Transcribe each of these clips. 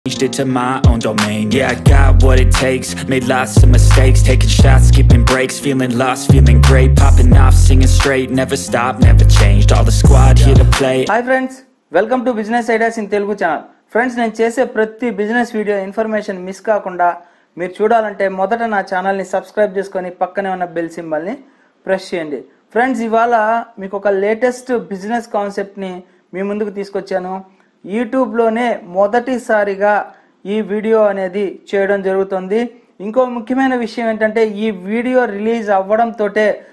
Changed it to my own domain. Yeah, I got what it takes. Made lots of mistakes, taking shots, skipping breaks, feeling lost, feeling great, popping off, singing straight. Never stopped, never changed. All the squad here to play. Hi friends welcome to business ideas in Telugu channel friends నేను చేసే ప్రతి business video information miss కాకుండా మీరు చూడాలంటే మొదట నా ఛానల్ని subscribe చేసుకొని పక్కనే ఉన్న బెల్ సింబల్ని ప్రెస్ చేయండి ఫ్రెండ్స్ ఇవాళ మీకు ఒక లేటెస్ట్ బిజినెస్ కాన్సెప్ట్ని మీ ముందుకు తీసుకొచ్చాను యూట్యూబ్లోనే మొదటిసారిగా ఈ వీడియో అనేది చేయడం జరుగుతుంది ఇంకో ముఖ్యమైన విషయం ఏంటంటే ఈ వీడియో రిలీజ్ అవ్వడంతో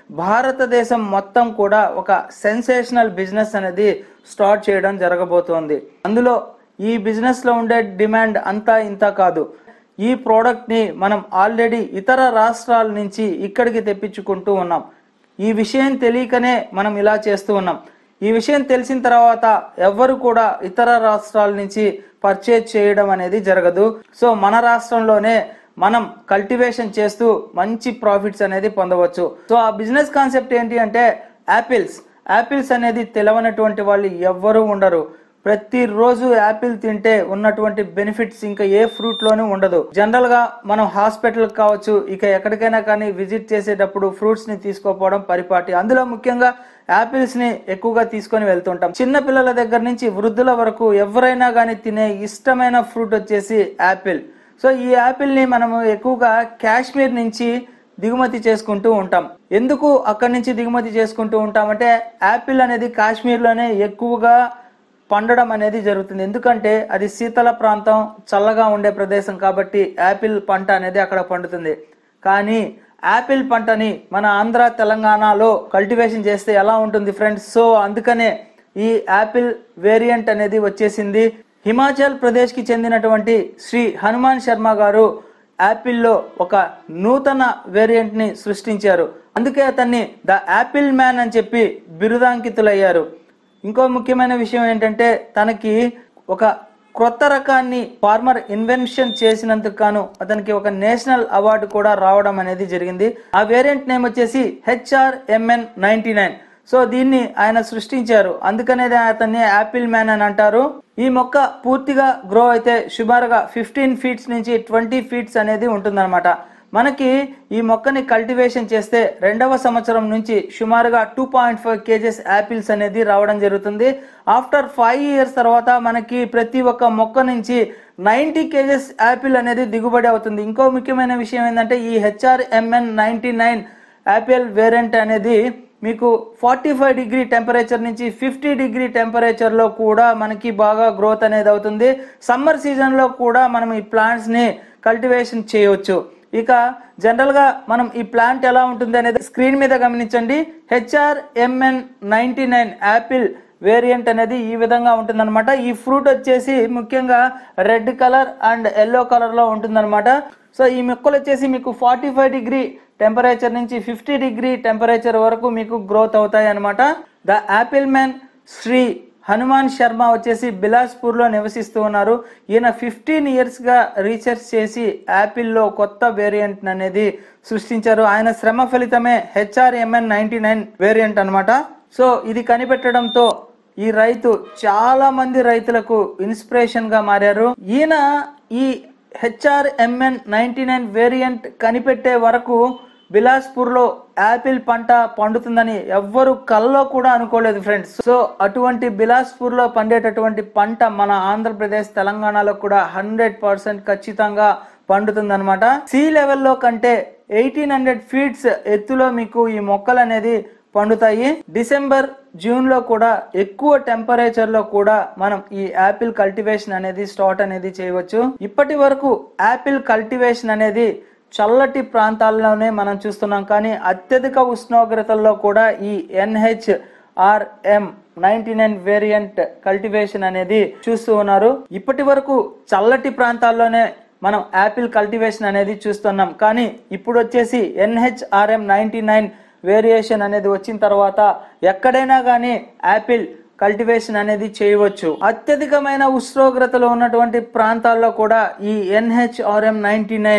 భారతదేశం మొత్తం కూడా ఒక సెన్సేషనల్ బిజినెస్ అనేది స్టార్ట్ చేయడం జరగబోతోంది అందులో ఈ బిజినెస్ లో ఉండే డిమాండ్ అంతా ఇంత కాదు ఈ ప్రోడక్ట్ ని మనం ఆల్రెడీ ఇతర రాష్ట్రాల నుంచి ఇక్కడికి తెప్పించుకుంటూ ఉన్నాం ఈ విషయం తెలియకనే మనం ఇలా చేస్తూ ఉన్నాం ఈ విషయం తెలిసిన తర్వాత ఎవ్వరు కూడా ఇతర రాష్ట్రాల నుంచి పర్చేజ్ చేయడం అనేది జరగదు సో మన రాష్ట్రంలోనే మనం కల్టివేషన్ చేస్తూ మంచి ప్రాఫిట్స్ అనేది పొందవచ్చు సో ఆ బిజినెస్ కాన్సెప్ట్ ఏంటి అంటే యాపిల్స్ యాపిల్స్ అనేది తెలవనటువంటి వాళ్ళు ఎవ్వరూ ఉండరు ప్రతిరోజు యాపిల్ తింటే ఉన్నటువంటి బెనిఫిట్స్ ఇంకా ఏ ఫ్రూట్ లోనూ ఉండదు జనరల్ గా మనం హాస్పిటల్ కావచ్చు ఇక ఎక్కడికైనా కానీ విజిట్ చేసేటప్పుడు ఫ్రూట్స్ ని తీసుకోపోవడం పరిపాటి అందులో ముఖ్యంగా యాపిల్స్ ని ఎక్కువగా తీసుకొని వెళ్తుంటాం చిన్న పిల్లల దగ్గర నుంచి వృద్ధుల వరకు ఎవరైనా కానీ తినే ఇష్టమైన ఫ్రూట్ వచ్చేసి యాపిల్ సో ఈ యాపిల్ ని మనము ఎక్కువగా కాశ్మీర్ నుంచి దిగుమతి చేసుకుంటూ ఉంటాం ఎందుకు అక్కడి నుంచి దిగుమతి చేసుకుంటూ ఉంటామంటే యాపిల్ అనేది కాశ్మీర్లోనే ఎక్కువగా పండడం అనేది జరుగుతుంది ఎందుకంటే అది శీతల ప్రాంతం చల్లగా ఉండే ప్రదేశం కాబట్టి యాపిల్ పంట అనేది అక్కడ పండుతుంది కానీ యాపిల్ పంటని మన ఆంధ్ర తెలంగాణలో కల్టివేషన్ చేస్తే ఎలా ఉంటుంది ఫ్రెండ్స్ సో అందుకనే ఈ యాపిల్ వేరియంట్ అనేది వచ్చేసింది హిమాచల్ ప్రదేశ్ కి చెందినటువంటి శ్రీ హనుమాన్ శర్మ గారు యాపిల్లో ఒక నూతన వేరియంట్ ని సృష్టించారు అందుకే అతన్ని ద యాపిల్ మ్యాన్ అని చెప్పి బిరుదాంకితులయ్యారు ఇంకో ముఖ్యమైన విషయం ఏంటంటే తనకి ఒక క్రొత్త రకాన్ని ఫార్మర్ ఇన్వెన్షన్ చేసినందుకు గాను అతనికి ఒక నేషనల్ అవార్డు కూడా రావడం అనేది జరిగింది ఆ వేరియంట్ నేమ్ వచ్చేసి HR MN ninety nine so దీన్ని ఆయన సృష్టించారు అందుకనే అతన్ని యాపిల్ మ్యాన్ అని అంటారు ఈ మొక్క పూర్తిగా గ్రో అయితే సుమారుగా ఫిఫ్టీన్ ఫీట్స్ నుంచి ట్వంటీ ఫీట్స్ అనేది ఉంటుందన్నమాట మనకి ఈ మొక్కని కల్టివేషన్ చేస్తే రెండవ సంవత్సరం నుంచి సుమారుగా two point five kgs apples అనేది రావడం జరుగుతుంది ఆఫ్టర్ ఫైవ్ ఇయర్స్ తర్వాత మనకి ప్రతి ఒక్క మొక్క నుంచి నైంటీ కేజెస్ యాపిల్ అనేది దిగుబడి అవుతుంది ఇంకో ముఖ్యమైన విషయం ఏంటంటే ఈ HRMN ninety nine apple variant అనేది మీకు ఫార్టీ ఫైవ్ డిగ్రీ టెంపరేచర్ నుంచి ఫిఫ్టీ డిగ్రీ టెంపరేచర్లో కూడా మనకి బాగా గ్రోత్ అనేది అవుతుంది సమ్మర్ సీజన్లో కూడా మనం ఈ ప్లాంట్స్ని కల్టివేషన్ చేయవచ్చు ఇక జనరల్గా మనం ఈ ప్లాంట్ ఎలా ఉంటుంది అనేది స్క్రీన్ మీద గమనించండి HR MN ninety nine apple variant అనేది ఈ విధంగా ఉంటుందన్నమాట ఈ ఫ్రూట్ వచ్చేసి ముఖ్యంగా రెడ్ కలర్ అండ్ ఎల్లో కలర్లో ఉంటుందన్నమాట సో ఈ మొక్కలు వచ్చేసి మీకు ఫార్టీ ఫైవ్ డిగ్రీ టెంపరేచర్ నుంచి ఫిఫ్టీ డిగ్రీ టెంపరేచర్ వరకు మీకు గ్రోత్ అవుతాయి అనమాట the apple man Shri Hanuman Sharma వచ్చేసి బిలాస్పూర్లో నివసిస్తూ ఉన్నారు ఈయన ఫిఫ్టీన్ ఇయర్స్గా రీసెర్చ్ చేసి యాపిల్లో కొత్త వేరియంట్ అనేది సృష్టించారు ఆయన శ్రమ ఫలితమే హెచ్ఆర్ఎంఎన్ నైన్టీ నైన్ వేరియంట్ అనమాట సో ఇది కనిపెట్టడంతో ఈ రైతు చాలా మంది రైతులకు ఇన్స్పిరేషన్ గా మారారు ఈయన ఈ హెచ్ఆర్ఎంఎన్ నైన్టీ నైన్ వేరియంట్ కనిపెట్టే వరకు బిలాస్పూర్ లో యాపిల్ పంట పండుతుందని ఎవ్వరు కల్లో కూడా అనుకోలేదు ఫ్రెండ్స్ సో అటువంటి బిలాస్పూర్ లో పండేటటువంటి పంట మన ఆంధ్రప్రదేశ్ తెలంగాణలో కూడా హండ్రెడ్ పర్సెంట్ ఖచ్చితంగా పండుతుందన్నమాట సీ లెవెల్లో కంటే ఎయిటీన్ హండ్రెడ్ ఫీట్స్ ఎత్తులో మీకు ఈ మొక్కలు అనేది పండుతాయి డిసెంబర్ జూన్ లో కూడా ఎక్కువ టెంపరేచర్ లో కూడా మనం ఈ యాపిల్ కల్టివేషన్ అనేది స్టార్ట్ అనేది చేయవచ్చు ఇప్పటి వరకు యాపిల్ కల్టివేషన్ అనేది చల్లటి ప్రాంతాల్లోనే మనం చూస్తున్నాం కానీ అత్యధిక ఉష్ణోగ్రతల్లో కూడా ఈ NH RM ninety nine variant cultivation అనేది చూస్తూ ఉన్నారు ఇప్పటి వరకు చల్లటి ప్రాంతాల్లోనే మనం యాపిల్ కల్టివేషన్ అనేది చూస్తున్నాం కానీ ఇప్పుడు వచ్చేసి ఎన్హెచ్ఆర్ఎం నైన్టీ నైన్ వేరియేషన్ అనేది వచ్చిన తర్వాత ఎక్కడైనా కానీ యాపిల్ కల్టివేషన్ అనేది చేయవచ్చు అత్యధికమైన ఉష్ణోగ్రతలు ఉన్నటువంటి ప్రాంతాల్లో కూడా ఈ NHRM ninety nine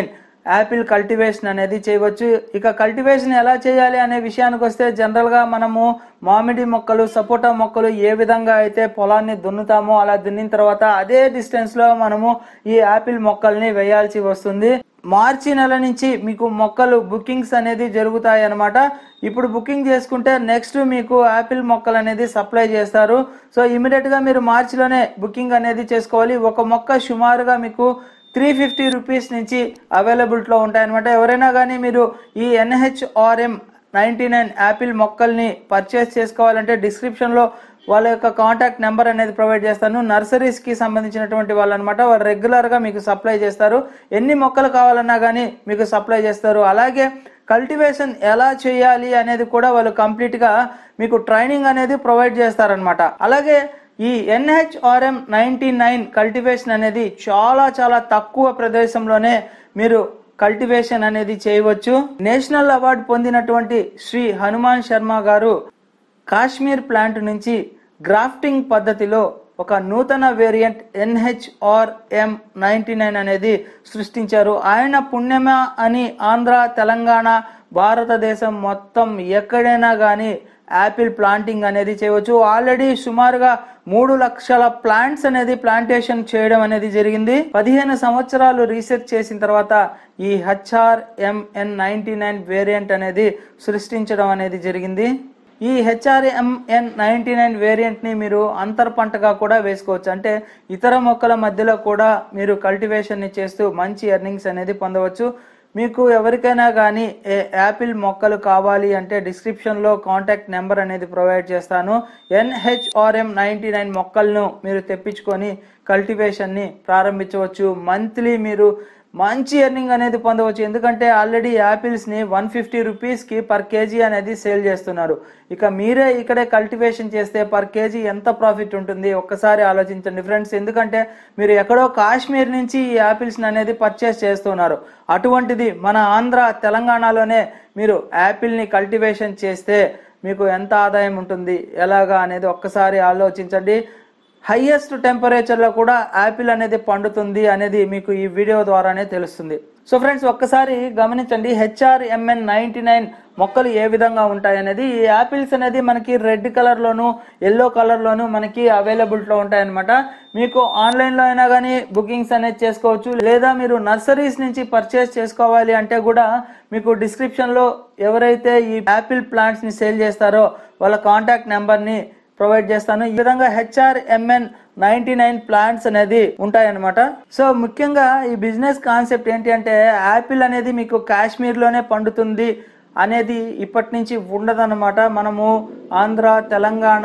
apple cultivation అనేది చేయవచ్చు ఇక కల్టివేషన్ ఎలా చేయాలి అనే విషయానికి వస్తే జనరల్గా మనము మామిడి మొక్కలు సపోటా మొక్కలు ఏ విధంగా అయితే పొలాన్ని దున్నుతామో అలా దున్నిన తర్వాత అదే డిస్టెన్స్లో మనము ఈ యాపిల్ మొక్కల్ని వేయాల్సి వస్తుంది మార్చి నెల నుంచి మీకు మొక్కలు బుకింగ్స్ అనేది జరుగుతాయి అన్నమాట ఇప్పుడు బుకింగ్ చేసుకుంటే నెక్స్ట్ మీకు యాపిల్ మొక్కలు అనేది సప్లై చేస్తారు సో ఇమీడియట్గా మీరు మార్చిలోనే బుకింగ్ అనేది చేసుకోవాలి ఒక మొక్క సుమారుగా మీకు త్రీ ఫిఫ్టీ రూపీస్ నుంచి అవైలబిలిటీలో ఉంటాయన్నమాట ఎవరైనా కానీ మీరు ఈ ఎన్హెచ్ఆర్ఎం నైంటీ నైన్ యాపిల్ మొక్కల్ని పర్చేస్ చేసుకోవాలంటే డిస్క్రిప్షన్లో వాళ్ళ యొక్క కాంటాక్ట్ నెంబర్ అనేది ప్రొవైడ్ చేస్తాను నర్సరీస్కి సంబంధించినటువంటి వాళ్ళు అనమాట వాళ్ళు రెగ్యులర్గా మీకు సప్లై చేస్తారు ఎన్ని మొక్కలు కావాలన్నా కానీ మీకు సప్లై చేస్తారు అలాగే కల్టివేషన్ ఎలా చేయాలి అనేది కూడా వాళ్ళు కంప్లీట్గా మీకు ట్రైనింగ్ అనేది ప్రొవైడ్ చేస్తారనమాట అలాగే ఈ ఎన్హెచ్ఆర్ఎం నైంటీ నైన్ కల్టివేషన్ అనేది చాలా చాలా తక్కువ ప్రదేశంలోనే మీరు కల్టివేషన్ అనేది చేయవచ్చు నేషనల్ అవార్డు పొందినటువంటి శ్రీ హనుమాన్ శర్మ గారు కాశ్మీర్ ప్లాంట్ నుంచి గ్రాఫ్టింగ్ పద్ధతిలో ఒక నూతన వేరియంట్ ఎన్హెచ్ఆర్ఎం నైంటీ నైన్ అనేది సృష్టించారు ఆయన పుణ్యమ అని ఆంధ్ర తెలంగాణ భారతదేశం మొత్తం ఎక్కడైనా కానీ యాపిల్ ప్లాంటింగ్ అనేది చేయవచ్చు ఆల్రెడీ సుమారుగా మూడు లక్షల ప్లాంట్స్ అనేది ప్లాంటేషన్ చేయడం అనేది జరిగింది పదిహేను సంవత్సరాలు రీసెర్చ్ చేసిన తర్వాత ఈ హెచ్ఆర్ఎంఎన్ నైన్టీ నైన్ వేరియంట్ అనేది సృష్టించడం అనేది జరిగింది ఈ హెచ్ఆర్ఎంఎన్ నైంటీ నైన్ వేరియంట్ని మీరు అంతర్ పంటగా కూడా వేసుకోవచ్చు అంటే ఇతర మొక్కల మధ్యలో కూడా మీరు కల్టివేషన్ని చేస్తూ మంచి ఎర్నింగ్స్ అనేది పొందవచ్చు మీకు ఎవరికైనా కానీ ఏ యాపిల్ మొక్కలు కావాలి అంటే డిస్క్రిప్షన్లో కాంటాక్ట్ నెంబర్ అనేది ప్రొవైడ్ చేస్తాను ఎన్హెచ్ఆర్ఎం నైంటీ నైన్ మొక్కలను మీరు తెప్పించుకొని కల్టివేషన్ని ప్రారంభించవచ్చు మంత్లీ మీరు మంచి ఎర్నింగ్ అనేది పొందవచ్చు ఎందుకంటే ఆల్రెడీ యాపిల్స్ని వన్ ఫిఫ్టీ రూపీస్కి పర్ కేజీ అనేది సేల్ చేస్తున్నారు ఇక మీరే ఇక్కడే కల్టివేషన్ చేస్తే పర్ కేజీ ఎంత ప్రాఫిట్ ఉంటుంది ఒక్కసారి ఆలోచించండి ఫ్రెండ్స్ ఎందుకంటే మీరు ఎక్కడో కాశ్మీర్ నుంచి ఈ యాపిల్స్ని అనేది పర్చేస్ చేస్తున్నారు అటువంటిది మన ఆంధ్ర తెలంగాణలోనే మీరు యాపిల్ని కల్టివేషన్ చేస్తే మీకు ఎంత ఆదాయం ఉంటుంది ఎలాగా అనేది ఒక్కసారి ఆలోచించండి హైయెస్ట్ టెంపరేచర్లో కూడా యాపిల్ అనేది పండుతుంది అనేది మీకు ఈ వీడియో ద్వారానే తెలుస్తుంది సో ఫ్రెండ్స్ ఒక్కసారి గమనించండి హెచ్ఆర్ఎంఎన్ నైంటీ నైన్ మొక్కలు ఏ విధంగా ఉంటాయి అనేది ఈ యాపిల్స్ అనేది మనకి రెడ్ కలర్లోను ఎల్లో కలర్లోను మనకి అవైలబిలిటీలో ఉంటాయన్నమాట మీకు ఆన్లైన్లో అయినా కానీ బుకింగ్స్ అనేది చేసుకోవచ్చు లేదా మీరు నర్సరీస్ నుంచి పర్చేస్ చేసుకోవాలి అంటే కూడా మీకు డిస్క్రిప్షన్లో ఎవరైతే ఈ యాపిల్ ప్లాంట్స్ని సేల్ చేస్తారో వాళ్ళ కాంటాక్ట్ నెంబర్ని ప్రొవైడ్ చేస్తాను ఈ విధంగా హెచ్ఆర్ఎంఎన్ నైన్టీ నైన్ ప్లాంట్స్ అనేది ఉంటాయన్నమాట సో ముఖ్యంగా ఈ బిజినెస్ కాన్సెప్ట్ ఏంటి అంటే యాపిల్ అనేది మీకు కాశ్మీర్లోనే పండుతుంది అనేది ఇప్పటి నుంచి ఉండదన్నమాట మనము ఆంధ్ర తెలంగాణ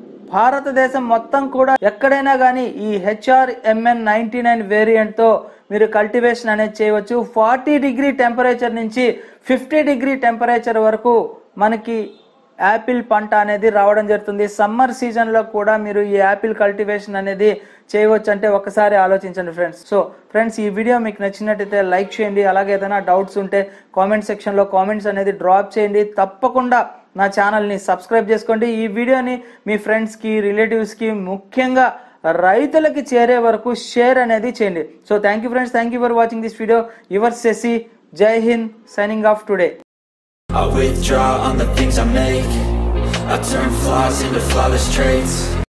భారతదేశం మొత్తం కూడా ఎక్కడైనా కానీ ఈ హెచ్ఆర్ఎంఎన్ నైన్టీ నైన్ వేరియంట్తో మీరు కల్టివేషన్ అనేది చేయవచ్చు ఫార్టీ డిగ్రీ టెంపరేచర్ నుంచి ఫిఫ్టీ డిగ్రీ టెంపరేచర్ వరకు మనకి యాపిల్ పంట అనేది రావడం జరుగుతుంది సమ్మర్ సీజన్లో కూడా మీరు ఈ యాపిల్ కల్టివేషన్ అనేది చేయవచ్చు అంటే ఒకసారి ఆలోచించండి ఫ్రెండ్స్ సో ఫ్రెండ్స్ ఈ వీడియో మీకు నచ్చినట్టయితే లైక్ చేయండి అలాగే ఏదైనా డౌట్స్ ఉంటే కామెంట్ సెక్షన్లో కామెంట్స్ అనేది డ్రాప్ చేయండి తప్పకుండా నా ఛానల్ని సబ్స్క్రైబ్ చేసుకోండి ఈ వీడియోని మీ ఫ్రెండ్స్కి రిలేటివ్స్కి ముఖ్యంగా రైతులకి చేరే వరకు షేర్ అనేది చేయండి so thank you friends thank you for watching this video your సెసి జై హింద్ signing off today I withdraw on the things I make I turn flaws into flawless traits